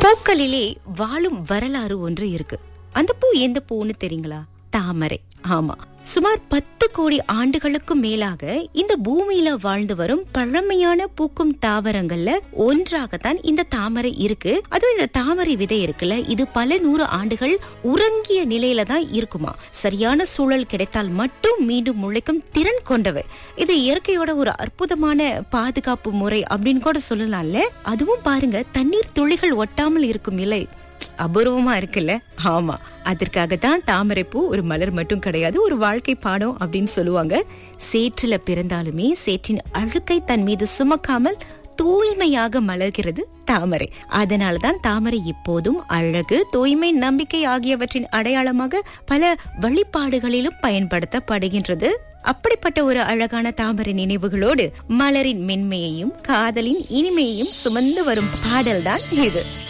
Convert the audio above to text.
பூக்களிலே வாழும் வரலாறு ஒன்று இருக்கு அந்த பூ எந்த பூன்னு தெரியுங்களா தாமரை ஆமா சுமார் பத்து கோடி ஆண்டுகளுக்கும் மேலாக இந்த பூமியில வாழ்ந்து வரும் பழமையான பூக்கும் தாவரங்கள்ல ஒன்றாகத்தான் இந்த தாமரை இருக்கு அதுவும் இந்த தாமரை விதை இருக்குல்ல இது பல நூறு ஆண்டுகள் உறங்கிய நிலையில தான் இருக்குமா சரியான சூழல் கிடைத்தால் மட்டும் மீண்டும் முளைக்கும் திறன் கொண்டவை இது இயற்கையோட ஒரு அற்புதமான பாதுகாப்பு முறை அப்படின்னு கூட சொல்லலாம்ல அதுவும் பாருங்க தண்ணீர் துளிகள் ஒட்டாமல் இருக்கும் இலை அபூர்வமா இருக்குல்ல ஆமா அதற்காக தான் தாமரைப்பூ ஒரு மலர் மட்டும் கிடையாது ஒரு வாழ்க்கை பாடம் அப்படின்னு சொல்லுவாங்க சேற்றுல பிறந்தாலுமே சேற்றின் அழுக்கை தன் மீது சுமக்காமல் தூய்மையாக மலர்கிறது தாமரை அதனால்தான் தாமரை இப்போதும் அழகு தூய்மை நம்பிக்கை ஆகியவற்றின் அடையாளமாக பல வழிபாடுகளிலும் பயன்படுத்தப்படுகின்றது அப்படிப்பட்ட ஒரு அழகான தாமரை நினைவுகளோடு மலரின் மென்மையையும் காதலின் இனிமையையும் சுமந்து வரும் பாடல்தான் இது